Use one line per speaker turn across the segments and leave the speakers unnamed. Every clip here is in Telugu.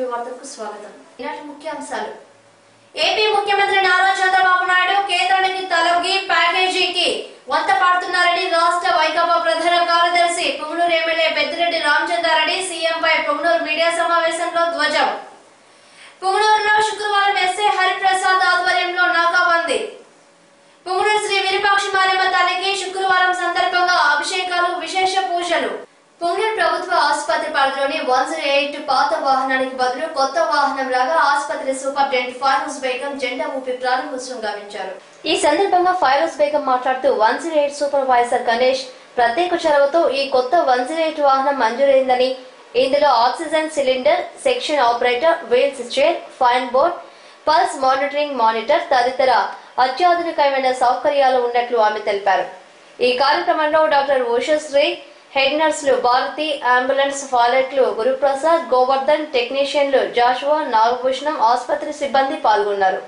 వార్తలకు స్వాగతం ఈనాటి ముఖ్యాంశాలు ఏపీ ముఖ్యమంత్రి నారా చంద్రబాబు నాయుడు కేంద్రానికి తలొగ్గి ప్యాకేజీకి వంత పాడుతున్నారని రాష్ట్ర వైకాపా ప్రధాన కార్యదర్శి పుంగనూరు ఎమ్మెల్యే పెద్దిరెడ్డి రామచంద్రారెడ్డి సీఎంపై పుంగనూరు మీడియా సమావేశంలో ధ్వజం పుంగనూరులో శుక్రవారం ఎస్ఏ హరిప్రసాద్ ఆధ్వర్యంలో నాకాబందీ పుంగనూరు శ్రీ విరూపాక్షి మారమ్మ తల్లికి శుక్రవారం సందర్భంగా అభిషేకాలు విశేష పూజలు పుంగనూరు ప్రభుత్వ ఆసుపత్రి పరిధిలోని వన్ జీరో ఎయిట్ పాత వాహనానికి బదులు కొత్త వాహనం లాగా ఆసుపత్రి సూపరింటెండెంట్ ఫైరోజ్ బేగం జెండా ఊపి ప్రారంభోత్సవం గావించారు ఈ సందర్భంగా ఫైరోజ్ బేగం మాట్లాడుతూ one zero eight supervisor Ganesh ప్రత్యేక చొరవతో ఈ కొత్త వన్ జీరో ఎయిట్ వాహనం మంజూరైందని ఇందులో oxygen cylinder suction operator wheels chair spine board pulse monitoring monitor తదితర అత్యాధునికమైన సౌకర్యాలు ఉన్నట్లు ఆమె తెలిపారు ఈ కార్యక్రమంలో డాక్టర్ ఉషశ్రీ హెడ్ నర్సులు భారతి అంబులెన్స్ పైలట్లు గురుప్రసాద్ గోవర్ధన్ టెక్నీషియన్లు జాషువా నాగభూషణం ఆసుపత్రి సిబ్బంది పాల్గొన్నారు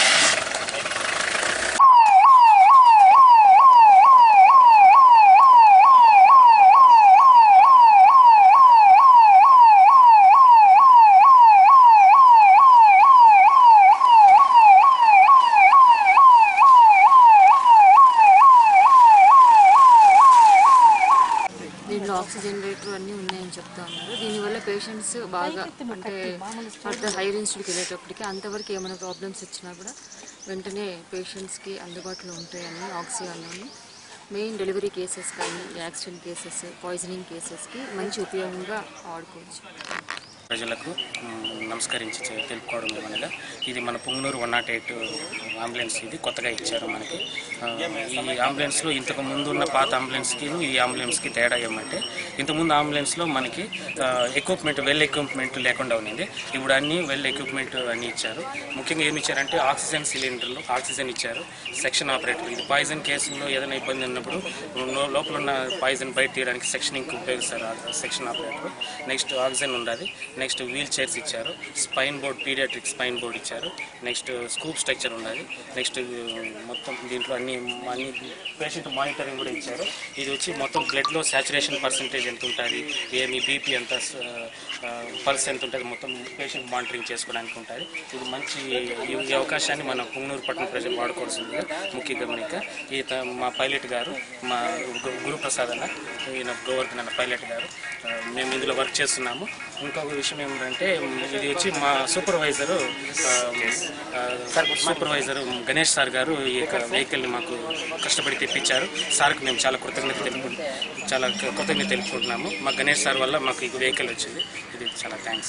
దీంట్లో ఆక్సిజన్ రేట్లు అన్నీ ఉన్నాయని చెప్తా ఉన్నారు దీనివల్ల పేషెంట్స్ బాగా అంటే ఫర్దర్ హైర్ ఇన్స్టిట్యూట్కి వెళ్ళేటప్పటికి అంతవరకు ఏమైనా ప్రాబ్లమ్స్ వచ్చినా కూడా వెంటనే పేషెంట్స్కి అందుబాటులో ఉంటాయని ఆక్సిజన్ మెయిన్ డెలివరీ కేసెస్ కానీ యాక్సిడెంట్ కేసెస్ పాయిజనింగ్ కేసెస్కి మంచి ఉపయోగంగా వాడుకోవచ్చు
ప్రజలకు మ్, నమస్కరించి చె- తెలుపుకోవడం ఏమనగా ఇది మన Punganur one nought eight ambulance ఇది కొత్తగా ఇచ్చారు మనకి ఆ, ఈ అంబులెన్స్లో ఇంతకు ముందు ఉన్న పాత అంబులెన్స్కి ఈ అంబులెన్స్కి తేడా ఏమంటే ఇంతకుముందు అంబులెన్స్లో మనకి ఎక్విప్మెంట్ వెల్ ఎక్విప్మెంట్ లేకుండా ఉన్నింది ఇప్పుడు అన్ని వెల్ ఎక్విప్మెంట్ అన్ని ఇచ్చారు ముఖ్యంగా ఏమి ఇచ్చారంటే ఆక్సిజన్ సిలిండర్లు ఆక్సిజన్ ఇచ్చారు సెక్షన్ ఆపరేటర్ ఇది పాయిజన్ కేసులో ఏదైనా ఇబ్బంది ఉన్నప్పుడు లో- లోపల ఉన్న పాయిజన్ బయట తీయడానికి సెక్షనింగ్ ఉపయోగిస్తారు ఆ సెక్షన్ ఆపరేటర్ నెక్స్ట్ ఆక్సిజన్ ఉండాలి నెక్స్ట్ వీల్ చైర్స్ ఇచ్చారు spine board paediatric spine board ఇచ్చారు నెక్స్ట్ స్కూప్ స్ట్రక్చర్ ఉండాలి నెక్స్ట్ మొత్తం దీంట్లో అన్ని అన్ని పేషెంట్ మానిటరింగ్ కూడా ఇచ్చారు ఇది వచ్చి మొత్తం బ్లడ్లో సాచురేషన్ పర్సంటేజ్ ఎంత ఉంటుంది ఏమి బీపీ ఎంత పల్స్ ఎంత ఉంటుంది మొత్తం పేషెంట్ మానిటరింగ్ చేసుకోవడానికి ఉంటుంది ఇది మంచి ఈ- ఈ అవకాశాన్ని మన పుంగనూరు పట్టణ ప్రజలు వాడుకోవాల్సిందిగా ముఖ్య గమనిక ఈ త- మా పైలట్ గారు మా గు- గురుప్రసాద్ అన్న ఈయన గోవర్ధన్ అన్న పైలట్ గారు ఆ, మేము ఇందులో వర్క్ చేస్తున్నాము ఇంకొక విషయం ఏమిటంటే ఇది వచ్చి మా సూపర్వైజరు సూపర్వైజర్ గణేష్ సార్ గారు ఈ యొక్క వెహికల్ని మాకు కష్టపడి తెప్పించారు సార్కి మేము చాలా కృతజ్ఞత తెలుపు చాలా కృతజ్ఞత తెలుపుకుంటున్నాము మా గణేష్ సార్ వల్ల మాకు ఈ వెహికల్ వచ్చింది ఇది చాలా థ్యాంక్స్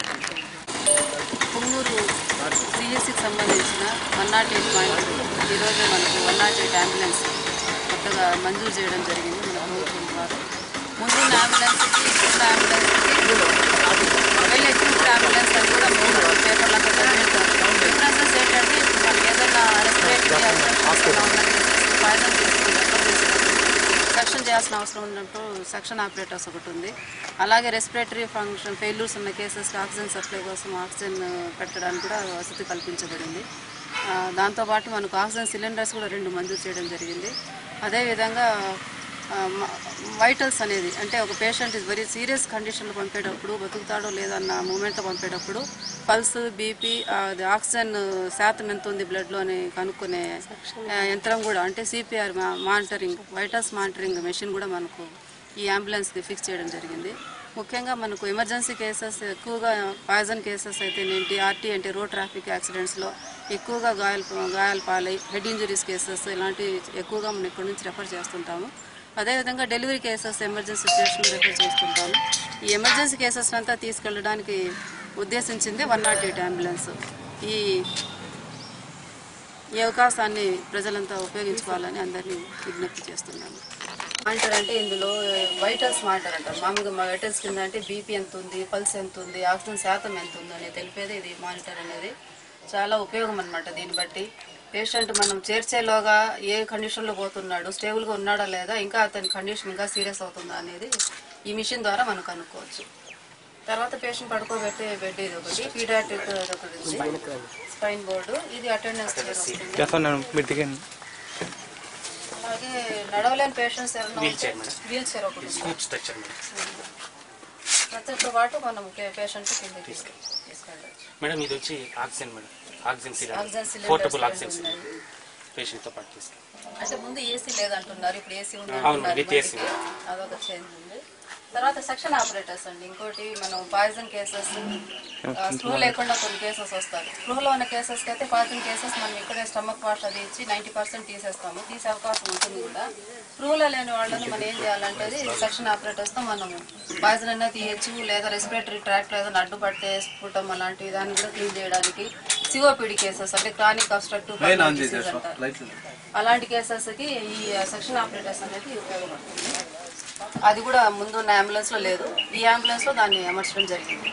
పుంగూరు సిఎస్సికి సంబంధించిన వన్ నాట్ ఎయిట్ పాయింట్ ఈరోజు మనకు వన్ నాట్ ఎయిట్ అంబులెన్స్ కొత్తగా మంజూరు చేయడం జరిగింది మన ప్రభుత్వం ద్వారా ముందున్న అంబులెన్స్కి ఇప్పుడున్న అంబులెన్స్కి వెళ్ళి ఎక్కించిన అంబులెన్స్ అని కూడా మూడు పేపర్లంతా చదివింటారు డిఫరెన్సెస్ ఏంటంటే ఇప్పుడు మనకి ఏదైనా రెస్పిరేటరీ పాయిజన్ తీసుకుని రెఫర్ చేసినప్పుడు సెక్షన్ చేయాల్సిన అవసరం ఉన్నప్పుడు సెక్షన్ ఆపరేటర్స్ ఒకటి ఉంది అలాగే రెస్పిరేటరీ ఫంక్షన్ ఫెయిల్యూర్స్ ఉన్న కేసెస్కి ఆక్సిజన్ సప్లై కోసం ఆక్సిజన్ పెట్టడానికి కూడా వసతి కల్పించబడింది ఆ, దాంతోపాటు మనకు ఆక్సిజన్ సిలిండర్స్ కూడా రెండు మంజూరు చేయడం జరిగింది అదేవిధంగా వైటల్స్ అనేది అంటే ఒక పేషెంట్ ఇస్ వెరీ సీరియస్ కండిషన్లో పంపేటప్పుడు బతుకుతాడో లేదన్న మూమెంట్లో పంపేటప్పుడు పల్స్ బీపీ అది ఆక్సిజన్ శాతం ఎంత ఉంది బ్లడ్లో అని కనుక్కునే ఆ, యంత్రం కూడా అంటే CPR monitoring vitals monitoring machine కూడా మనకు ఈ అంబులెన్స్కి ఫిక్స్ చేయడం జరిగింది ముఖ్యంగా మనకు ఎమర్జెన్సీ కేసెస్ ఎక్కువగా పాయిజన్ కేసెస్ అయితే ఏంటి ఆర్టీ అంటే రోడ్ ట్రాఫిక్ యాక్సిడెంట్స్లో ఎక్కువగా గాయాలు గాయాలు పాలై హెడ్ ఇంజరీస్ కేసెస్ ఇలాంటివి ఎక్కువగా మనం ఇక్కడి నుంచి రెఫర్ చేస్తుంటాము అదేవిధంగా delivery cases emergency situation refer చేస్తుంటాము ఈ ఎమర్జెన్సీ కేసెస్ అంతా తీసుకెళ్ళడానికి ఉద్దేశించింది వన్ నాట్ ఎయిట్ అంబులెన్స్ ఈ ఈ అవకాశాన్ని ప్రజలంతా ఉపయోగించుకోవాలని అందరినీ విజ్ఞప్తి చేస్తున్నాను మానిటర్ అంటే ఇందులో వైటల్స్ మానిటర్ అంటారు మామూలుగా మా వైటల్స్ కింద అంటే బీపీ ఎంత ఉంది పల్స్ ఎంత ఉంది ఆక్సిజన్ శాతం ఎంత ఉంది అనేది తెలిపేది ఇది మానిటర్ అనేది చాలా ఉపయోగం అనమాట దీన్ని బట్టి పేషెంట్ మనం చేర్చేలోగా ఏ కండిషన్లో పోతున్నాడు స్టేబుల్గా ఉన్నాడా లేదా ఇంకా అతని కండిషన్ ఇంకా సీరియస్ అవుతుందా అనేది ఈ మిషన్ ద్వారా మనం కనుక్కోవచ్చు తర్వాత పేషెంట్ పడుకోబెట్టే బెడ్ ఇది ఒకటి పీడియాట్రిక్ ఒకటి ఉంది స్పైన్ బోర్డు ఇది అటెండెన్స్ చైర్ వస్తుంది
చేస్తున్నాను మీరు దిగండి
అలాగే నడవలేని పేషెంట్స్ ఎవరైనా
Wheel chair, madam.
Wheel chair ఒకటి ఉంది
స్కూప్ స్ట్రక్చర్ మేడం
ప్రతితో పాటు మనం పేషెంట్ కిందకి తీసుకెళ్ళి
మేడం ఇది వచ్చి oxygen madam oxygen
oxygen
cylinder
cylinders
portable oxygen
ఉన్నాయి.
సిలిండర్ పేషెంట్తో పాటు తీసుకెళ్ళి
అంటే ముందు ఏసీ లేదంటున్నారు ఇప్పుడు ఏసీ ఉంది
అవును,
అంటున్నారు
with AC.
బండికి. అదొక చేంజ్ ఉంది తర్వాత సెక్షన్ ఆపరేటర్స్ అండి ఇంకోటి మనం పాయిజన్ కేసెస్ స్క్రూ లేకుండా కొన్ని కేసెస్ వస్తాయి స్క్రూలో ఉన్న కేసెస్కి అయితే పాయిజన్ కేసెస్ మనం ఇక్కడే స్టమక్ వాష్ అది ఇచ్చి నైంటీ పర్సెంట్ తీసేస్తాము తీసే అవకాశం ఉంటుంది కూడా స్క్రూలో లేని వాళ్ళని మనం ఏం చేయాలంటే సెక్షన్ ఆపరేటర్స్తో మనం పాయిజన్ అనేది తీయచ్చు లేదా రెస్పిరేటరీ ట్రాక్ట్ ఏదైనా అడ్డుపడితే స్ఫుటం అలాంటివి దాన్ని కూడా క్లీన్ చేయడానికి సిఓపిడి కేసెస్ అంటే క్రానిక్ అబ్స్ట్రక్టివ్ అంటారు అలాంటి కేసెస్కి ఈ సెక్షన్ ఆపరేటర్స్ అనేది ఉపయోగపడుతుంది అది కూడా ముందు ఉన్న అంబులెన్స్లో లేదు ఈ అంబులెన్స్లో దాన్ని అమర్చడం జరిగింది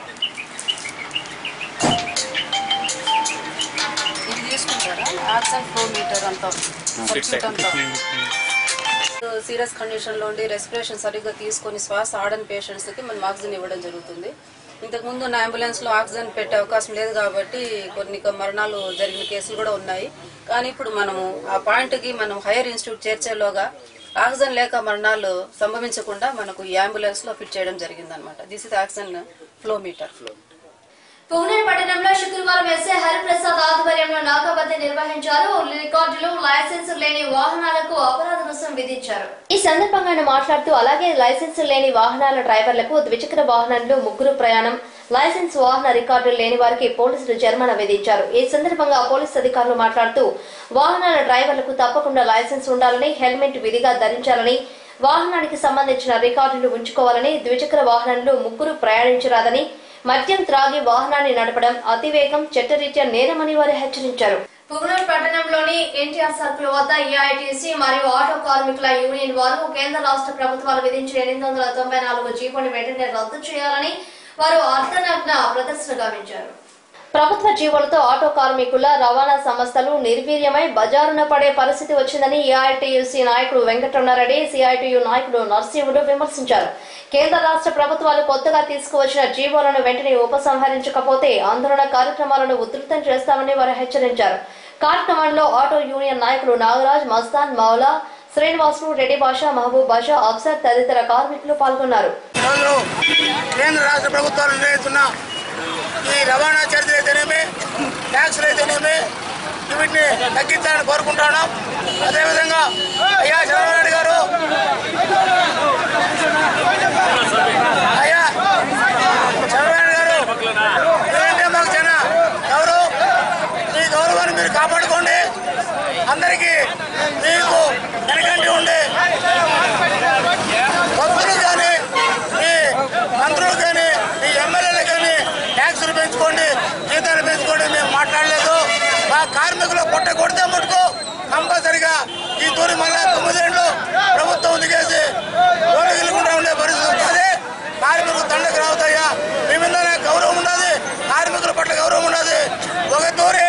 ఇది తీసుకుంటారా ఆక్సిజన్ ఫ్లో మీటర్ అంతా సర్క్యూట్ అంతా సీరియస్ కండిషన్లో ఉండి రెస్పిరేషన్ సరిగ్గా తీసుకొని శ్వాస ఆడని పేషెంట్స్కి మనం ఆక్సిజన్ ఇవ్వడం జరుగుతుంది ఇంతకు ముందు ఉన్న అంబులెన్స్లో ఆక్సిజన్ పెట్టే అవకాశం లేదు కాబట్టి కొన్ని కొ- మరణాలు జరిగిన కేసులు కూడా ఉన్నాయి కానీ ఇప్పుడు మనము ఆ పాయింట్కి మనం హైయర్ ఇన్స్టిట్యూట్ చేర్చేలోగా ఆక్సిజన్ లేక మరణాలు సంభవించకుండా మనకు ఈ అంబులెన్స్లో ఫిట్ చేయడం జరిగిందనమాట this is oxygen flow meter
Punganur పట్టణంలో శుక్రవారం ఎస్ఐ హరిప్రసాద్ ఆధ్వర్యంలో నాకాబద్ది నిర్వహించారు రికార్డులు లైసెన్స్ లేని వాహనాలకు అపరాధ రుసుం విధించారు ఈ సందర్భంగా ఆయన మాట్లాడుతూ అలాగే లైసెన్స్ లేని వాహనాల డ్రైవర్లకు ద్విచక్ర వాహనంలో ముగ్గురు ప్రయాణం లైసెన్స్ వాహన రికార్డులు లేని వారికి పోలీసులు జరిమానా విధించారు ఈ సందర్భంగా పోలీసు అధికారులు మాట్లాడుతూ వాహనాల డ్రైవర్లకు తప్పకుండా లైసెన్స్ ఉండాలని హెల్మెట్ విధిగా ధరించాలని వాహనానికి సంబంధించిన రికార్డులు ఉంచుకోవాలని ద్విచక్ర వాహనంలో ముగ్గురు ప్రయాణించరాదని మద్యం త్రాగి వాహనాన్ని నడపడం అతివేగం చట్టరీత్యా నేరమని వారు హెచ్చరించారు పుగునూరు పట్టణంలోని ఎన్టీఆర్ సర్కిల్ వద్ద ఏఐటీసీ మరియు ఆటో కార్మికుల యూనియన్ వారు కేంద్ర రాష్ట్ర ప్రభుత్వాలు విధించిన ఎనిమిది వందల తొంభై నాలుగు జీవోని వెంటనే రద్దు చేయాలని వారు అర్ధనగ్న ప్రదర్శన గావించారు ప్రభుత్వ జీవోలతో ఆటో కార్మికుల రవాణా సంస్థలు నిర్వీర్యమై బజారున పడే పరిస్థితి వచ్చిందని ఏఐటీయూసీ నాయకుడు వెంకటరమణారెడ్డి సిఐటియు నాయకుడు నరసింహుడు విమర్శించారు కేంద్ర రాష్ట్ర ప్రభుత్వాలు కొత్తగా తీసుకువచ్చిన జీవోలను వెంటనే ఉపసంహరించకపోతే ఆందోళన కార్యక్రమాలను ఉధృతం చేస్తామని వారు హెచ్చరించారు కార్యక్రమంలో ఆటో యూనియన్ నాయకులు నాగరాజ్ మస్తాన్ మౌలా శ్రీనివాసులు రెడ్డి బాషా మహబూబ్ బాషా అఫ్సర్ తదితర కార్మికులు పాల్గొన్నారు
ఈరోజు కేంద్ర రాష్ట్ర ప్రభుత్వాలు నిర్ణయిస్తున్న ఈ రవాణా చర్యలు అయితేనేమి ట్యాక్సులు అయితేనేమి వీటిని తగ్గించాలని కోరుకుంటున్నాం అదేవిధంగా అయ్యా చంద్రబాబు నాయుడు గారు అయ్యా చంద్రబాబు నాయుడు గారు మీరంటే మాకు చాలా గౌరవం మీ గౌరవాన్ని మీరు కాపాడుకోండి అందరికీ మీకు వెనకంటి ఉండి భక్తులు కానీ మీ మంత్రులు కానీ మీ ఎమ్మెల్యేలు కానీ ట్యాక్సులు పెంచుకోండి జీతాలు పెంచుకోండి మేము మాట్లాడలేదు మా కార్మికులు పొట్ట కొడితే ముట్టుకో కంపల్సరిగా ఈ తూరి మళ్ళా తొమ్మిదేళ్ళు ప్రభుత్వం దిగేసి ఓనగిలుకుంటా ఉండే పరిస్థితి ఉంటుంది కార్మికులు తండకు రావుతాయా మీ మీద గౌరవం ఉండదు కార్మికుల పట్ల గౌరవం ఉండదు ఒక తూరి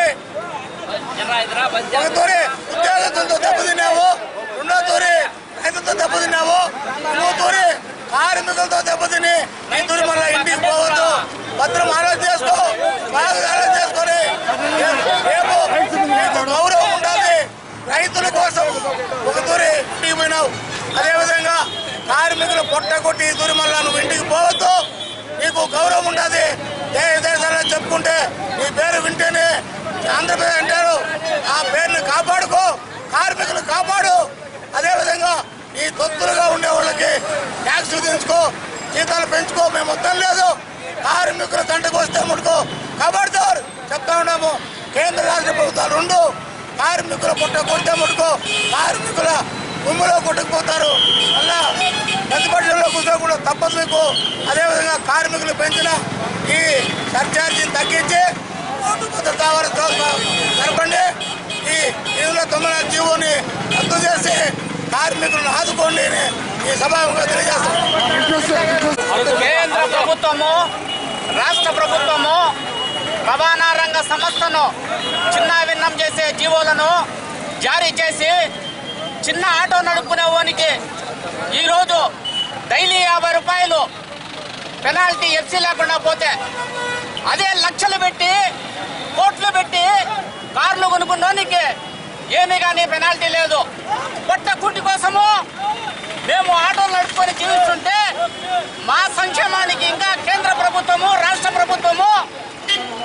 ఒక తూరి ఉద్యోగస్తులతో దెబ్బతిన్నావు రెండో తూరి రైతులతో దెబ్బతిన్నావు మూడో తూరి కార్మికులతో దెబ్బతిని ఈ తూరి మళ్ళీ ఇంటికి పోవద్దు భద్రం ఆలోచన చేసుకో బాగా ఆలోచన చేసుకొని రేపు నీకు గౌరవం ఉండాలి రైతుల కోసం ఒక తూరి ఇంటికి పోయినావు అదేవిధంగా కార్మికులు పొట్ట కొట్టి ఈ తూరి మళ్ళీ నువ్వు ఇంటికి పోవద్దు నీకు గౌరవం ఉండదు ఏ దేశాల్లో చెప్పుకుంటే నీ పేరు వింటేనే ఆంధ్రప్రదేశ్ అంటారు ఆ పేరుని కాపాడుకో కార్మికులు కాపాడు అదేవిధంగా ఈ తొత్తులుగా ఉండే వాళ్ళకి ట్యాక్సులు దించుకో జీతాలు పెంచుకో మేము వద్దాం లేదు కార్మికుల తండ్రికి వస్తే ముడుకో కాపాడుతారు చెప్తా ఉన్నాము కేంద్ర రాష్ట్ర ప్రభుత్వాలు రెండు కార్మికుల పుట్ట కొడితే ముడుకో కార్మికుల భూమిలో కొట్టుకుపోతారు అలా ప్రతిపక్షంలో కూర్చోకుండా తప్పదు మీకు అదేవిధంగా కార్మికులు పెంచిన ఈ సర్ఛార్జీని తగ్గించి ఓటు భద్రత వారితో జరపండి ఈ నిధుల తొమ్మిది జీవోని రద్దు చేసి కార్మికులను ఆదుకోండి అని ఈ సభాముఖంగా తెలియజేస్తాను
కేంద్ర ప్రభుత్వము రాష్ట్ర ప్రభుత్వము రవాణా రంగ సంస్థను చిన్నాభిన్నం చేసే జీవోలను జారీ చేసి చిన్న ఆటో నడుపుకునే వానికి ఈరోజు డైలీ యాభై రూపాయలు పెనాల్టీ ఎఫ్సీ లేకుండా పోతే అదే లక్షలు పెట్టి కోట్లు పెట్టి కార్లు కొనుక్కున్నోనికి ఏమీ కానీ పెనాల్టీ లేదు పొట్ట కుట్టి కోసము మేము ఆటోలు నడుపుకొని జీవిస్తుంటే మా సంక్షేమానికి ఇంకా కేంద్ర ప్రభుత్వము రాష్ట్ర ప్రభుత్వము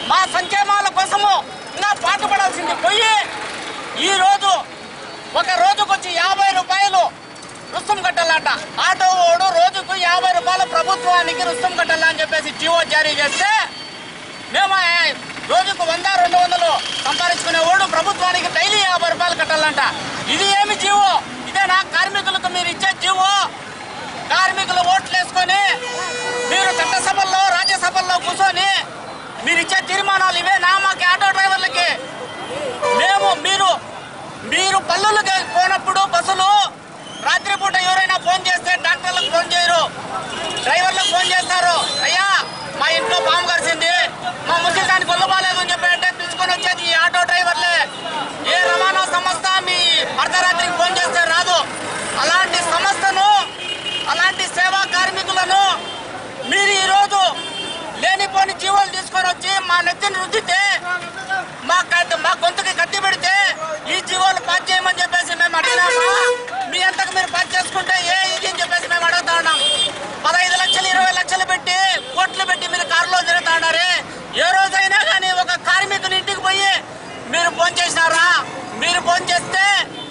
మా సంక్షేమాల కోసము ఇంకా పాటుపడాల్సింది పోయి ఈ రోజు ఒక రోజుకు వచ్చి యాభై రూపాయలు రుసుం కట్టాలంట ఆటో ఓడు రోజుకు యాభై రూపాయలు ప్రభుత్వానికి రుసుం కట్టాలని చెప్పేసి జీవో జారీ చేస్తే మేము ఆ రోజుకు వంద రెండు వందలు సంపాదించుకునే ఓడు ప్రభుత్వానికి డైలీ యాభై రూపాయలు కట్టాలంట ఇది ఏమి జీవో ఇదేనా కార్మికులకు మీరు ఇచ్చే జీవో కార్మికులు ఓట్లు వేసుకొని మీరు చట్టసభల్లో రాజ్యసభల్లో కూర్చొని మీరు ఇచ్చే తీర్మానాలు ఇవేనా మాకు ఆటో డ్రైవర్లకి మేము మీరు మీరు పల్లెలకు పోనప్పుడు బస్సులు రాత్రిపూట ఎవరైనా ఫోన్ చేస్తే డాక్టర్లకు ఫోన్ చేయరు డ్రైవర్లకు ఫోన్ చేస్తారు అయ్యా మా ఇంట్లో పాము కరిసింది మా ముసలిదానికి ఒళ్ళు బాగాలేదు అని చెప్పి అంటే పిలుచుకొని వచ్చేది ఈ ఆటో డ్రైవర్లే ఏ రవాణా సంస్థ మీ అర్ధరాత్రికి ఫోన్ చేస్తే రాదు అలాంటి సంస్థను అలాంటి సేవా కార్మికులను మీరు ఈరోజు లేనిపోని జీవాలు తీసుకొని వచ్చి మా నెత్తిని రుద్దితే మా కత్తి మా గొంతుకి కత్తి పెడితే ఈ జీవాలు పాస్ చేయమని చెప్పేసి మేము అడిగినామా మీ అంతకు మీరు పాస్ చేసుకుంటే ఏ ఇది అని చెప్పేసి మేము అడుగుతా ఉన్నాం పదహైదు లక్షలు ఇరవై లక్షలు పెట్టి కోట్లు పెట్టి మీరు కారులో తిరుగుతా ఉన్నారే ఏ రోజైనా కానీ ఒక కార్మికుని ఇంటికి పోయి మీరు ఫోన్ చేసినారా మీరు ఫోన్ చేస్తే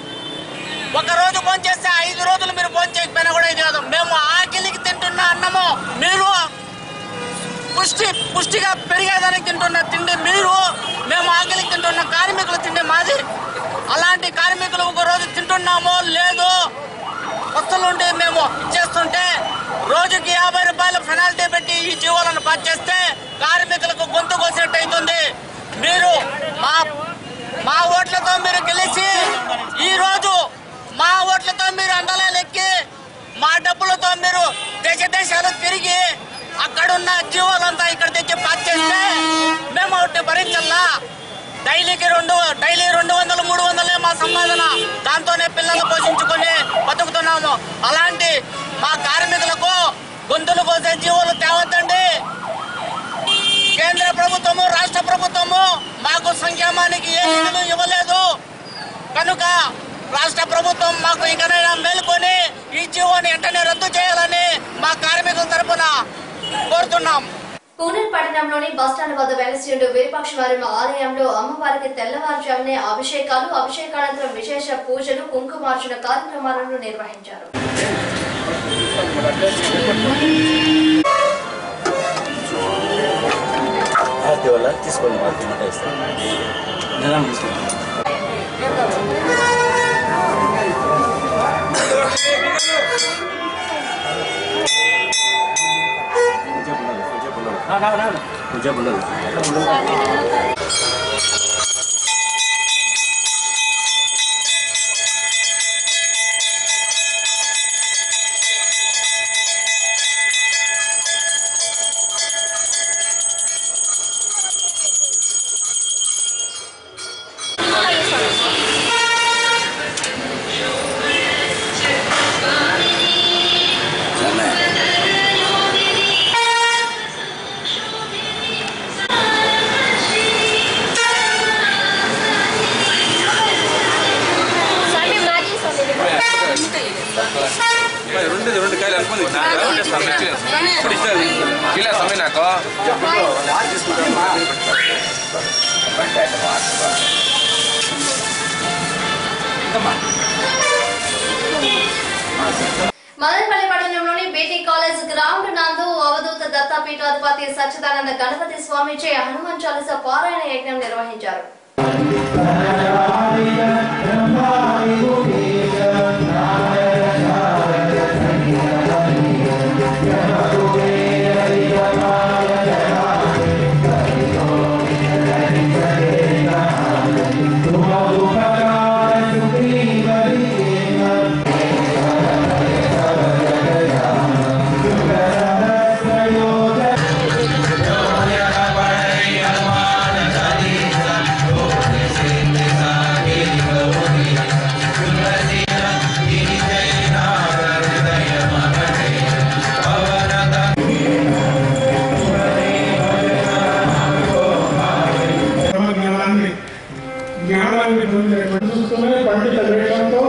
ఒక రోజు ఫోన్ చేస్తే ఐదు రోజులు మీరు ఫోన్ చేయకపోయినా కూడా ఇది కాదు మేము ఆకలికి తింటున్న అన్నము మీరు పుష్టి పుష్టిగా పెరిగేదానికి తింటున్న తిండి మీరు మేము ఆకలికి తింటున్న కార్మికులు తిండి మాది అలాంటి కార్మికులు ఒక రోజు తింటున్నామో లేదో వస్తులుండి మేము ఇచ్చేస్తుంటే రోజుకి యాభై రూపాయలు పెనాల్టీ పెట్టి ఈ జీవాలను పాస్ చేస్తే కార్మికులకు గొంతు కోసినట్టు అవుతుంది మీరు మా మా ఓట్లతో మీరు గెలిచి ఈ రోజు మా ఓట్లతో మీరు అండలాలు ఎక్కి మా డబ్బులతో మీరు దేశ దేశాలు తిరిగి అక్కడున్న జీవాలంతా ఇక్కడ తెచ్చి పాస్ చేస్తే మేము ఒకటి భరించల్లా డైలీకి రెండు డైలీ రెండు వందలు మూడు వందలే మా సంపాదన దాంతోనే పిల్లలు పోషించుకొని బతుకుతున్నాము అలాంటి మా కార్మికులకు గొంతులు కోసే జీవులు తేవద్దండి కేంద్ర ప్రభుత్వము రాష్ట్ర ప్రభుత్వము మాకు సంక్షేమానికి ఏ నిధులు ఇవ్వలేదు కనుక రాష్ట్ర ప్రభుత్వం మాకు ఇంకనైనా మేలుకొని ఈ జీవోని వెంటనే రద్దు చేయాలని మా కార్మికుల తరపున కోరుతున్నాం
పూనెల్ పట్టణంలోని బస్టాండ్ వద్ద వెలసియుండు విరూపాక్షవారి ఆలయంలో అమ్మవారికి తెల్లవారుజామునే అభిషేకాలు అభిషేకానంతరం విశేష పూజలు కుంకుమార్చన కార్యక్రమాలను నిర్వహించారు
ఆర్టీ వల్ల తీసుకోండి ఆర్టీ మాట ఇస్తాను జనం తీసుకోండి పూజ ఉండదు
రెండు రెండు కాయలు అనుకుంది ఇప్పుడు ఇచ్చారు ఇలా సమయం నాకు
మదనపల్లి పట్టణంలోని బీటీ కాలేజ్ గ్రౌండ్ నందు అవధూత దత్తాపీఠాధిపతి సచ్చిదానంద గణపతి స్వామిచే హనుమాన్ చాలీస పారాయణ యజ్ఞం నిర్వహించారు
బ్రహ్మ జ్ఞానాన్ని జ్ఞానాన్ని పొందినటువంటి చూస్తూనే పండిత వేషంతో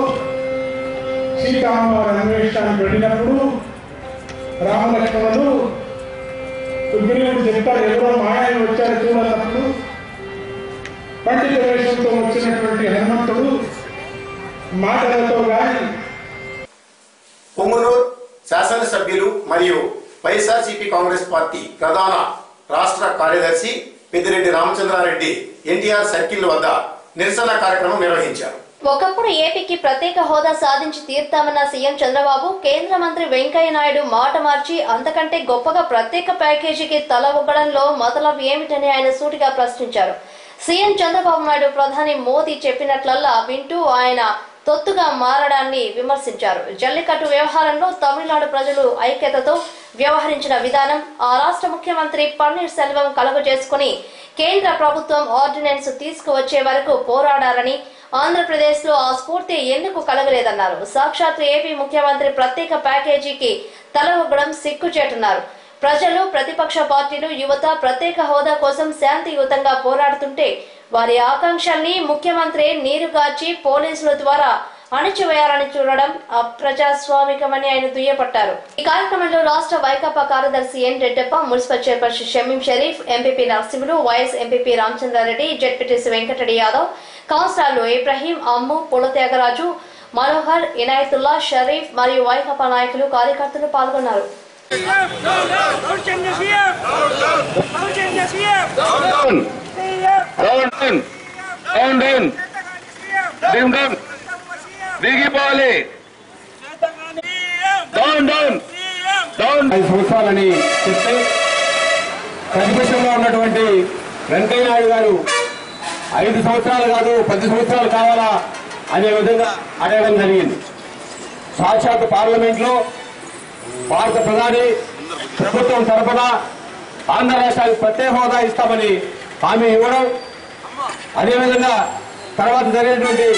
సీతామ్మవారి అన్వేషణానికి వెళ్ళినప్పుడు రామలక్ష్మణులు సుగ్రీవుడు చెప్తారు ఎవరో మాయలు వచ్చారు చూడన్నప్పుడు పండిత వేషంతో వచ్చినటువంటి హనుమంతుడు మాటలతో గాని
పొంగునూరు శాసనసభ్యులు మరియు వైఎస్ఆర్సీపీ కాంగ్రెస్ పార్టీ ప్రధాన రాష్ట్ర కార్యదర్శి పెద్దిరెడ్డి రామచంద్రారెడ్డి ఎన్టీఆర్ సర్కిల్ వద్ద నిరసన కార్యక్రమం నిర్వహించారు
ఒకప్పుడు ఏపీకి ప్రత్యేక హోదా సాధించి తీర్తామన్న సీఎం చంద్రబాబు కేంద్ర మంత్రి వెంకయ్య నాయుడు మాట మార్చి అంతకంటే గొప్పగా ప్రత్యేక ప్యాకేజీకి తల ఒగ్గడంలో మొదలవు ఏమిటని ఆయన సూటిగా ప్రశ్నించారు సీఎం చంద్రబాబు నాయుడు ప్రధాని మోదీ చెప్పినట్లల్లా వింటూ ఆయన తొత్తుగా మారడాన్ని విమర్శించారు జల్లికట్టు వ్యవహారంలో తమిళనాడు ప్రజలు ఐక్యతతో వ్యవహరించిన విధానం ఆ రాష్ట్ర ముఖ్యమంత్రి పన్నీర్ సెల్వం కలుగజేసుకుని కేంద్ర ప్రభుత్వం ఆర్డినెన్స్ తీసుకువచ్చే వరకు పోరాడారని ఆంధ్రప్రదేశ్ లో ఆ స్ఫూర్తి ఎందుకు కలగలేదన్నారు సాక్షాత్ ఏపీ ముఖ్యమంత్రి ప్రత్యేక ప్యాకేజీకి తల ఒగ్గడం సిగ్గుచేటున్నారు ప్రజలు ప్రతిపక్ష పార్టీలు యువత ప్రత్యేక హోదా కోసం శాంతియుతంగా పోరాడుతుంటే వారి ఆకాంక్షల్ని ముఖ్యమంత్రి నీరుగార్చి పోలీసుల ద్వారా అణిచివేయాలని చూడడం అప్రజాస్వామికమని ఆయన దుయ్యపట్టారు ఈ కార్యక్రమంలో రాష్ట్ర వైకాపా కార్యదర్శి N Reddappa municipal chairperson Shamim Sharif MPP Narasimhulu YS MPP Ramachandra Reddy ZPTC Venkata Reddy Yadav కౌన్సిలర్లు ఇబ్రహీం అమ్ము పొల త్యాగరాజు మనోహర్ ఇనాయతుల్లా షరీఫ్ మరియు వైకాపా నాయకులు కార్యకర్తలు పాల్గొన్నారు
దిగిపోవాలి డౌన్ డౌన్ డౌన్
ఐదు సంవత్సరాలని చెప్తే ప్రతిపక్షంలో ఉన్నటువంటి వెంకయ్య నాయుడు గారు ఐదు సంవత్సరాలు కాదు పది సంవత్సరాలు కావాలా అనే విధంగా అడగడం జరిగింది సాక్షాత్ పార్లమెంట్ లో భారత ప్రధాని ప్రభుత్వం తరఫున ఆంధ్ర రాష్ట్రానికి ప్రత్యేక హోదా ఇస్తామని హామీ ఇవ్వడం అదేవిధంగా తర్వాత జరిగినటువంటి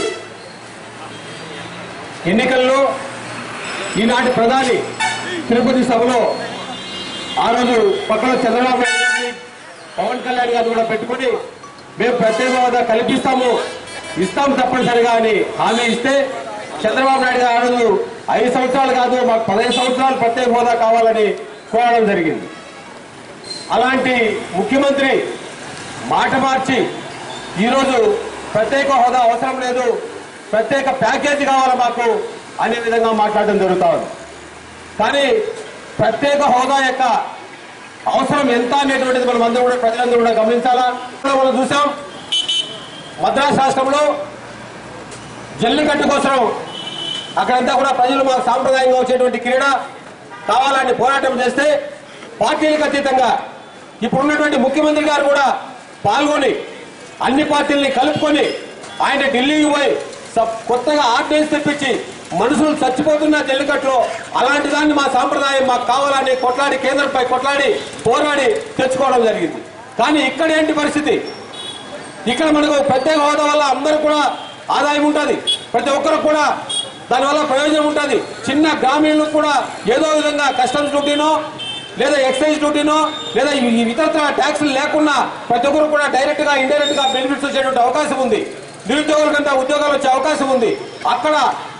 ఎన్నికల్లో ఈనాటి ప్రధాని తిరుపతి సభలో ఆ రోజు పక్కన చంద్రబాబు నాయుడు గారిని పవన్ కళ్యాణ్ గారిని కూడా పెట్టుకుని మేము ప్రత్యేక హోదా కల్పిస్తాము ఇస్తాం తప్పనిసరిగా అని హామీ ఇస్తే చంద్రబాబు నాయుడు గారు ఆ రోజు ఐదు సంవత్సరాలు కాదు మాకు పదహైదు సంవత్సరాలు ప్రత్యేక హోదా కావాలని కోరడం జరిగింది అలాంటి ముఖ్యమంత్రి మాట మార్చి ఈరోజు ప్రత్యేక హోదా అవసరం లేదు ప్రత్యేక ప్యాకేజీ కావాలి మాకు అనే విధంగా మాట్లాడడం జరుగుతా ఉంది కానీ ప్రత్యేక హోదా యొక్క అవసరం ఎంత అనేటువంటిది మనం అందరూ కూడా ప్రజలందరూ కూడా గమనించాలా మనం చూసాం మద్రాసు రాష్ట్రంలో జల్లికట్టు కోసం అక్కడంతా కూడా ప్రజలు మాకు సాంప్రదాయంగా వచ్చేటువంటి క్రీడ కావాలని పోరాటం చేస్తే పార్టీలకు అతీతంగా ఇప్పుడున్నటువంటి ముఖ్యమంత్రి గారు కూడా పాల్గొని అన్ని పార్టీల్ని కలుపుకొని ఆయన ఢిల్లీకి పోయి స- కొత్తగా ఆర్డినెన్స్ తెప్పించి మనుషులు చచ్చిపోతున్న జల్లికట్లో అలాంటి దాన్ని మా సాంప్రదాయం మాకు కావాలని కొట్లాడి కేంద్రంపై కొట్లాడి పోరాడి తెచ్చుకోవడం జరిగింది కానీ ఇక్కడ ఏంటి పరిస్థితి ఇక్కడ మనకు ప్రత్యేక హోదా వల్ల అందరూ కూడా ఆదాయం ఉంటుంది ప్రతి ఒక్కరు కూడా దానివల్ల ప్రయోజనం ఉంటుంది చిన్న గ్రామీణులకు కూడా ఏదో విధంగా కస్టమ్స్ డ్యూటీనో లేదా ఎక్సైజ్ డ్యూటీనో లేదా ఈ ఈ ఇతరత్ర ట్యాక్సులు లేకుండా ప్రతి ఒక్కరు కూడా డైరెక్ట్ గా ఇండైరెక్ట్ గా బెనిఫిట్స్ వచ్చేటువంటి అవకాశం ఉంది నిరుద్యోగులకంతా ఉద్యోగాలు వచ్చే అవకాశం ఉంది అక్కడ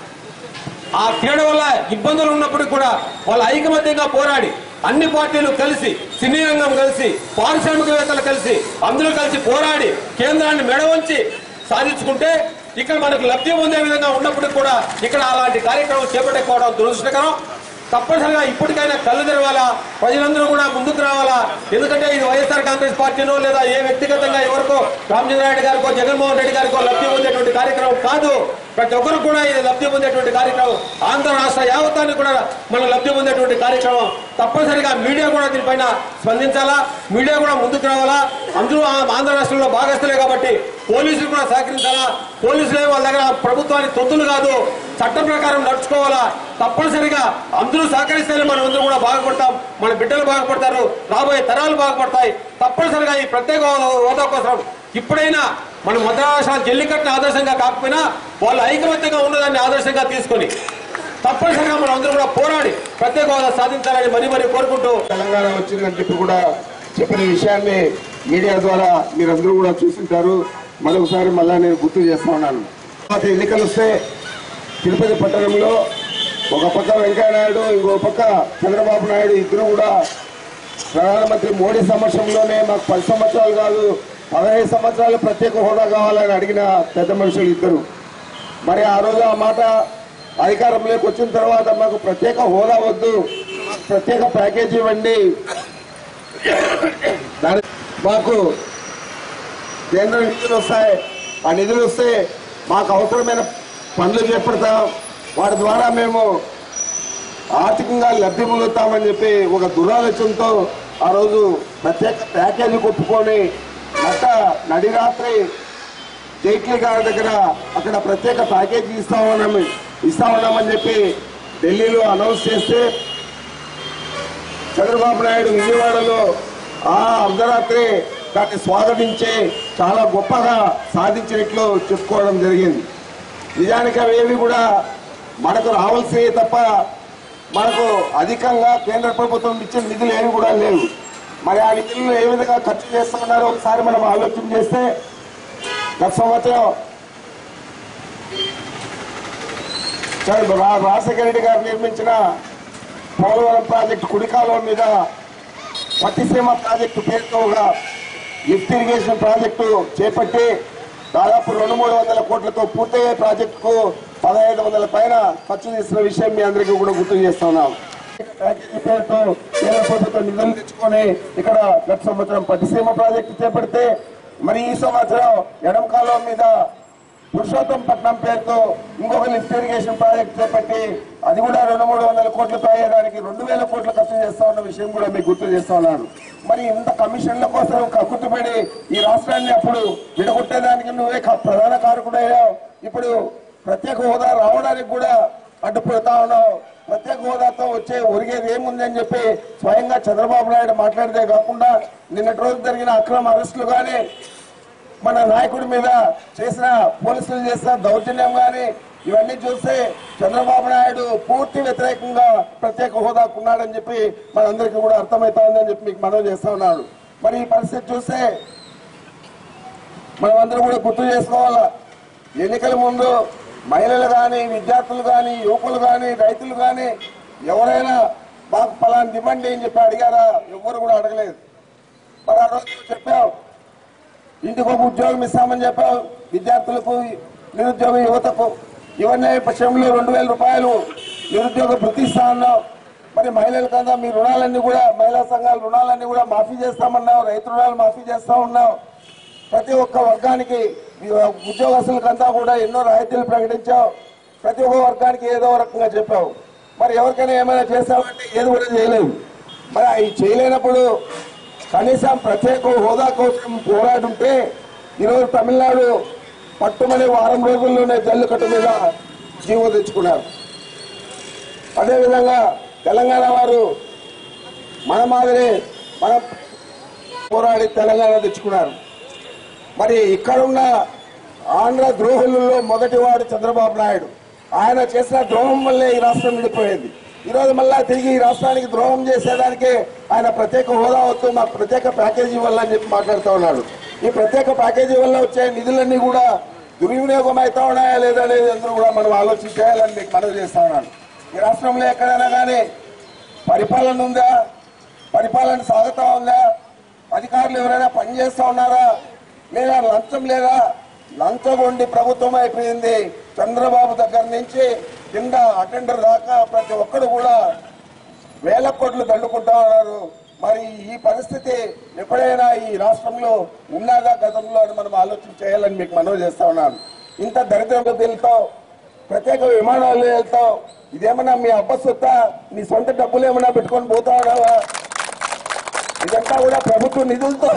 ఆ క్రీడ వల్ల ఇబ్బందులు ఉన్నప్పటికీ కూడా వాళ్ళ ఐకమత్యంగా పోరాడి అన్ని పార్టీలు కలిసి సినీ రంగం కలిసి పారిశ్రామికవేత్తలు కలిసి అందరూ కలిసి పోరాడి కేంద్రాన్ని మెడవంచి సాధించుకుంటే ఇక్కడ మనకు లబ్ధి పొందే విధంగా ఉన్నప్పటికీ కూడా ఇక్కడ అలాంటి కార్యక్రమం చేపట్టకపోవడం దురదృష్టకరం తప్పనిసరిగా ఇప్పటికైనా కళ్ళు తెరవాలా ప్రజలందరూ కూడా ముందుకు రావాలా ఎందుకంటే ఇది వైఎస్ఆర్ కాంగ్రెస్ పార్టీనో లేదా ఏ వ్యక్తిగతంగా ఎవరికో రామచంద్రారెడ్డి గారికో జగన్మోహన్ రెడ్డి గారికో లబ్ధి పొందేటువంటి కార్యక్రమం కాదు ప్రతి ఒక్కరు కూడా ఇది లబ్ధి పొందేటువంటి కార్యక్రమం ఆంధ్ర రాష్ట్ర యావత్తాన్ని కూడా మనం లబ్ధి పొందేటువంటి కార్యక్రమం తప్పనిసరిగా మీడియా కూడా దీనిపైన స్పందించాలా మీడియా కూడా ముందుకు రావాలా అందరూ ఆ- ఆంధ్ర రాష్ట్రంలో భాగస్తులే కాబట్టి పోలీసులు కూడా సహకరించాలా పోలీసులే వాళ్ళ దగ్గర ప్రభుత్వానికి తొత్తులు కాదు చట్టం ప్రకారం నడుచుకోవాలా తప్పనిసరిగా అందరూ సహకరిస్తేనే మనం అందరూ కూడా బాగుపడతాం మన బిడ్డలు బాగుపడతారు రాబోయే తరాలు బాగుపడతాయి తప్పనిసరిగా ఈ ప్రత్యేక హోదా- హోదా కోసం ఇప్పుడైనా మనం మద్రాసు జల్లికట్టును ఆదర్శంగా కాకపోయినా వాళ్ళు ఐకమత్యంగా ఉన్నదాన్ని ఆదర్శంగా తీసుకొని తప్పనిసరిగా మనం అందరూ కూడా పోరాడి ప్రత్యేక హోదా సాధించాలని మరీ మరీ కోరుకుంటూ
తెలంగాణ వచ్చిందని చెప్పి కూడా చెప్పిన విషయాన్ని మీడియా ద్వారా మీరందరూ కూడా చూసింటారు మరొకసారి మళ్ళా నేను గుర్తు చేస్తా ఉన్నాను తర్వాత ఎన్నికలు వస్తే తిరుపతి పట్టణంలో ఒక పక్క వెంకయ్య నాయుడు ఇంకో పక్క చంద్రబాబు నాయుడు ఇద్దరు కూడా ప్రధానమంత్రి మోడీ సమక్షంలోనే మాకు పది సంవత్సరాలు కాదు పదహైదు సంవత్సరాలు ప్రత్యేక హోదా కావాలని అడిగిన పెద్ద మనుషులు ఇద్దరు మరి ఆ రోజు ఆ మాట అధికారంలోకి వచ్చిన తర్వాత మాకు ప్రత్యేక హోదా వద్దు మాకు ప్రత్యేక ప్యాకేజీ ఇవ్వండి దాని మాకు కేంద్ర నిధులు వస్తాయి ఆ నిధులు వస్తే మాకు అవసరమైన పనులు చేపడతాం వాటి ద్వారా మేము ఆర్థికంగా లబ్ధి పొందుతామని చెప్పి ఒక దురాలోచనతో ఆ రోజు ప్రత్యేక ప్యాకేజీ ఒప్పుకొని నట్ట నడిరాత్రి జైట్లీ గారి దగ్గర అక్కడ ప్రత్యేక ప్యాకేజీ ఇస్తా ఉన్నాము ఇస్తా ఉన్నామని చెప్పి ఢిల్లీలో అనౌన్స్ చేస్తే చంద్రబాబు నాయుడు విజయవాడలో ఆ అర్ధరాత్రి దాన్ని స్వాగతించి చాలా గొప్పగా సాధించినట్లు చెప్పుకోవడం జరిగింది నిజానికి అవేవి కూడా మనకు రావాల్సినవి తప్ప మనకు అధికంగా కేంద్ర ప్రభుత్వం ఇచ్చిన నిధులు ఏవి కూడా లేవు మరి ఆ నిధులను ఏ విధంగా ఖర్చు చేస్తున్నారో ఒకసారి మనం ఆలోచన చేస్తే గత సంవత్సరం చంద్ర- రా- రాజశేఖర రెడ్డి గారు నిర్మించిన పోలవరం ప్రాజెక్టు కుడికాలువ మీద పట్టిసీమ ప్రాజెక్టు పేరుతో ఒక లిఫ్ట్ ఇరిగేషన్ ప్రాజెక్టు చేపట్టి దాదాపు రెండు మూడు వందల కోట్లతో పూర్తయ్యే ప్రాజెక్టుకు పదహైదు వందల పైన ఖర్చు చేసిన విషయం మీ అందరికీ కూడా గుర్తు చేస్తున్నాం ప్యాకేజీ పేరుతో కేంద్ర ప్రభుత్వం నిధులు తెచ్చుకొని ఇక్కడ గత సంవత్సరం పట్టిసీమ ప్రాజెక్టు చేపడితే మరి ఈ సంవత్సరం ఎడం కాలువ మీద పురుషోత్తం పట్నం పేరుతో ఇంకొక లిఫ్ట్ ఇరిగేషన్ ప్రాజెక్ట్ చేపట్టి అది కూడా రెండు మూడు వందల కోట్లతో అయ్యేదానికి రెండు వేల కోట్లు ఖర్చు చేస్తా ఉన్న విషయం కూడా మీకు గుర్తు చేస్తా ఉన్నాను మరి ఇంత కమిషన్ల కోసం కక్కుర్తిపడి ఈ రాష్ట్రాన్ని అప్పుడు విడగొట్టేదానికి నువ్వే కా- ప్రధాన కారకుడయ్యావు ఇప్పుడు ప్రత్యేక హోదా రావడానికి కూడా అడ్డుపడతా ఉన్నావు ప్రత్యేక హోదాతో వచ్చే ఒరిగేది ఏముందని చెప్పి స్వయంగా చంద్రబాబు నాయుడు మాట్లాడితే కాకుండా నిన్నటి రోజు జరిగిన అక్రమ అరెస్టులు కానీ మన నాయకుడి మీద చేసిన పోలీసులు చేసిన దౌర్జన్యం గాని ఇవన్నీ చూస్తే చంద్రబాబు నాయుడు పూర్తి వ్యతిరేకంగా ప్రత్యేక హోదాకు ఉన్నాడని చెప్పి మనందరికీ కూడా అర్థమవుతా ఉందని చెప్పి మీకు మనవి చేస్తా ఉన్నాడు మరి ఈ పరిస్థితి చూస్తే మనం అందరం కూడా గుర్తు చేసుకోవాలా ఎన్నికల ముందు మహిళలు కానీ విద్యార్థులు కానీ యువకులు కానీ రైతులు కానీ ఎవరైనా మాకు ఫలాన్ని ఇవ్వండి అని చెప్పి అడిగారా ఎవ్వరు కూడా అడగలేదు మరి ఆ రోజు చెప్పావు ఇంటికి ఒక ఉద్యోగం ఇస్తామని చెప్పావు విద్యార్థులకు నిరుద్యోగ యువతకు ఇవన్నీ పక్షంలో రెండు వేల రూపాయలు నిరుద్యోగ వృత్తి ఇస్తా అన్నావు మరి మహిళల కన్నా మీ రుణాలన్నీ కూడా మహిళా సంఘాల రుణాలన్నీ కూడా మాఫీ చేస్తామన్నావు రైతు రుణాలు మాఫీ చేస్తా ఉన్నావు ప్రతి ఒక్క వర్గానికి ఈ ఉద్యోగస్తులకంతా కూడా ఎన్నో రాయితీలు ప్రకటించావు ప్రతి ఒక్క వర్గానికి ఏదో ఒక రకంగా చెప్పావు మరి ఎవరికైనా ఏమైనా చేస్తామంటే ఏది కూడా చేయలేవు మరి అవి చేయలేనప్పుడు కనీసం ప్రత్యేక హోదా కోసం పోరాడుంటే ఈరోజు తమిళనాడు పట్టుమని వారం రోజుల్లోనే జల్లికట్టు మీద జీవో తెచ్చుకున్నారు అదేవిధంగా తెలంగాణ వారు మన మాదిరి మన పోరాడి తెలంగాణ తెచ్చుకున్నారు మరి ఇక్కడున్న ఆంధ్ర ద్రోహులలో మొదటి వాడు చంద్రబాబు నాయుడు ఆయన చేసిన ద్రోహం వల్లే ఈ రాష్ట్రం విడిపోయింది ఈ రోజు మళ్ళా తిరిగి ఈ రాష్ట్రానికి ద్రోహం చేసేదానికి ఆయన ప్రత్యేక హోదా వద్దు మాకు ప్రత్యేక ప్యాకేజీ వల్ల అని చెప్పి మాట్లాడుతూ ఉన్నాడు ఈ ప్రత్యేక ప్యాకేజీ వల్ల వచ్చే నిధులన్నీ కూడా దుర్వినియోగం అవుతా ఉన్నాయా లేదా అనేది అందరూ కూడా మనం ఆలోచన చేయాలని మీకు మనవి చేస్తా ఉన్నాను ఈ రాష్ట్రంలో ఎక్కడైనా కానీ పరిపాలన ఉందా పరిపాలన సాగుతా ఉందా అధికారులు ఎవరైనా పనిచేస్తా ఉన్నారా లేదా లంచం లేదా లంచం ఉండి ప్రభుత్వం అయిపోయింది చంద్రబాబు దగ్గర నుంచి కింద అటెండర్ దాకా ప్రతి ఒక్కరు కూడా వేల కోట్లు దండుకుంటా ఉన్నారు మరి ఈ పరిస్థితి ఎప్పుడైనా ఈ రాష్ట్రంలో ఉన్నదా గతంలో అని మనం ఆలోచన చేయాలని మీకు మనవి చేస్తా ఉన్నాను ఇంత దరిద్ర బుద్ధిలతో ప్రత్యేక విమానాలు వెళ్తావు ఇదేమన్నా మీ అబ్బ సొత్త నీ సొంత డబ్బులు ఏమన్నా పెట్టుకొని పోతా ఉన్నావా ఇదంతా కూడా ప్రభుత్వ నిధులతో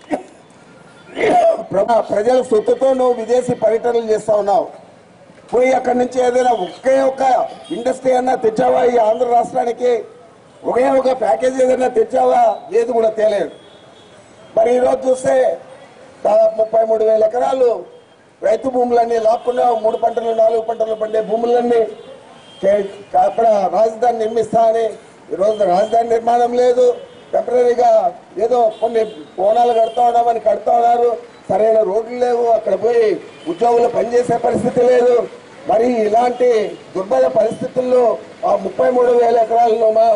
ప్ర- ప్రజల సొత్తుతో నువ్వు విదేశీ పర్యటనలు చేస్తా ఉన్నావు పోయి అక్కడి నుంచి ఏదైనా ఒకే ఒక ఇండస్ట్రీ అన్నా తెచ్చావా ఈ ఆంధ్ర రాష్ట్రానికి ఒకే ఒక ప్యాకేజ్ ఏదైనా తెచ్చావా ఏది కూడా తేలేదు మరి ఈరోజు చూస్తే దాదాపు ముప్పై మూడు వేల ఎకరాలు రైతు భూములన్నీ లాక్కున్నావు మూడు పంటలు నాలుగు పంటలు పండే భూములన్నీ కే- అక్కడ రాజధాని నిర్మిస్తా అని ఈరోజు రాజధాని నిర్మాణం లేదు టెంపరీగా ఏదో కొన్ని కోణాలు కడతా ఉన్నామని కడతా ఉన్నారు సరైన రోడ్లు లేవు అక్కడ పోయి ఉద్యోగులు పనిచేసే పరిస్థితి లేదు మరి ఇలాంటి దుర్భర పరిస్థితుల్లో ఆ ముప్పై మూడు వేల ఎకరాలను మనం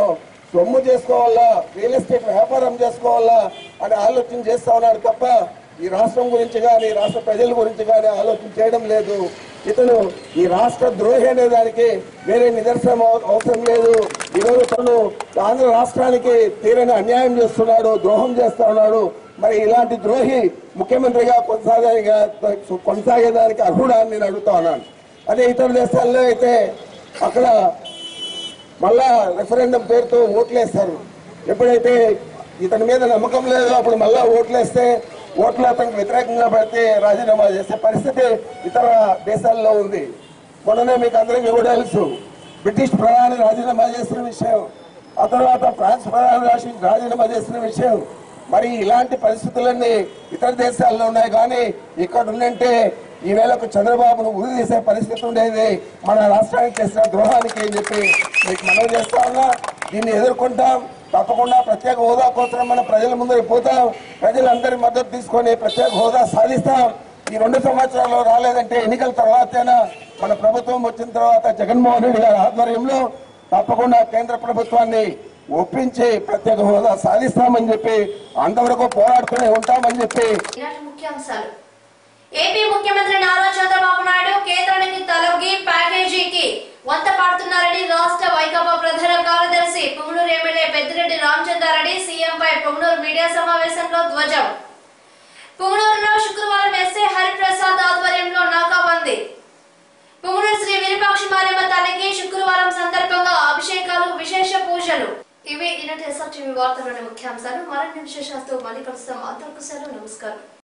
సొమ్ము చేసుకోవాలా రియల్ ఎస్టేట్ వ్యాపారం చేసుకోవాలా అని ఆలోచన చేస్తా ఉన్నాడు తప్ప ఈ రాష్ట్రం గురించి కానీ రాష్ట్ర ప్రజల గురించి కానీ ఆలోచన చేయడం లేదు ఇతను ఈ రాష్ట్ర ద్రోహి అనే దానికి వేరే నిదర్శనం అవ- అవసరం లేదు ఈరోజు తను ఆంధ్ర రాష్ట్రానికి తీరని అన్యాయం చేస్తున్నాడు ద్రోహం చేస్తా ఉన్నాడు మరి ఇలాంటి ద్రోహి ముఖ్యమంత్రిగా కొనసాగే కొనసాగేదానికి అర్హుడా అని నేను అడుగుతా ఉన్నాను అదే ఇతర దేశాల్లో అయితే అక్కడ మళ్ళా రెఫరెండం పేరుతో ఓట్లేస్తారు ఎప్పుడైతే ఇతని మీద నమ్మకం లేదో అప్పుడు మళ్ళా ఓట్లేస్తే ఓట్లు అతనికి వ్యతిరేకంగా పడితే రాజీనామా చేసే పరిస్థితి ఇతర దేశాల్లో ఉంది మొన్ననే మీకు అందరికీ కూడా తెలుసు బ్రిటిష్ ప్రధాని రాజీనామా చేసిన విషయం ఆ తర్వాత ఫ్రాన్స్ ప్రధాని రాసి- రాజీనామా చేసిన విషయం మరి ఇలాంటి పరిస్థితులన్నీ ఇతర దేశాల్లో ఉన్నాయి కానీ ఇక్కడ ఉందంటే ఈ వేళకు చంద్రబాబును ఉరి తీసే పరిస్థితి ఉండేది మన రాష్ట్రానికి చేసిన ద్రోహానికి అని చెప్పి మీకు మనవి చేస్తా ఉన్నా దీన్ని ఎదుర్కొంటాం తప్పకుండా ప్రత్యేక హోదా కోసం మన ప్రజల ముందరికి పోతాం ప్రజలందరి మద్దతు తీసుకొని ప్రత్యేక హోదా సాధిస్తాం ఈ రెండు సంవత్సరాలు రాలేదంటే ఎన్నికల తర్వాతైనా మన ప్రభుత్వం వచ్చిన తర్వాత జగన్మోహన్ రెడ్డి గారి ఆధ్వర్యంలో తప్పకుండా కేంద్ర ప్రభుత్వాన్ని ఒప్పించి ప్రత్యేక హోదా సాధిస్తామని చెప్పి అంతవరకు పోరాడుతూనే ఉంటామని చెప్పి
ఈనాటి ముఖ్యాంశాలు ఏపీ ముఖ్యమంత్రి నారా చంద్రబాబు నాయుడు కేంద్రానికి తలొగ్గి ప్యాకేజీకి వంత పాడుతున్నారని రాష్ట్ర వైకాపా ప్రధాన కార్యదర్శి పుంగనూరు ఎమ్మెల్యే పెద్దిరెడ్డి రామచంద్రారెడ్డి సీఎంపై పుంగనూరు మీడియా సమావేశంలో ధ్వజం పుంగనూరులో శుక్రవారం ఎస్ఏ హరిప్రసాద్ ఆధ్వర్యంలో నాకాబందీ పుంగనూరు శ్రీ విరూపాక్షి మారమ్మ తల్లికి శుక్రవారం సందర్భంగా అభిషేకాలు విశేష పూజలు ఇవి ఈనాటి ఎస్ఆర్ టీవీ వార్తలోని ముఖ్యాంశాలు మరిన్ని విశేషాలతో మళ్ళీ కలుస్తాం అంతవరకు సెలవు నమస్కారం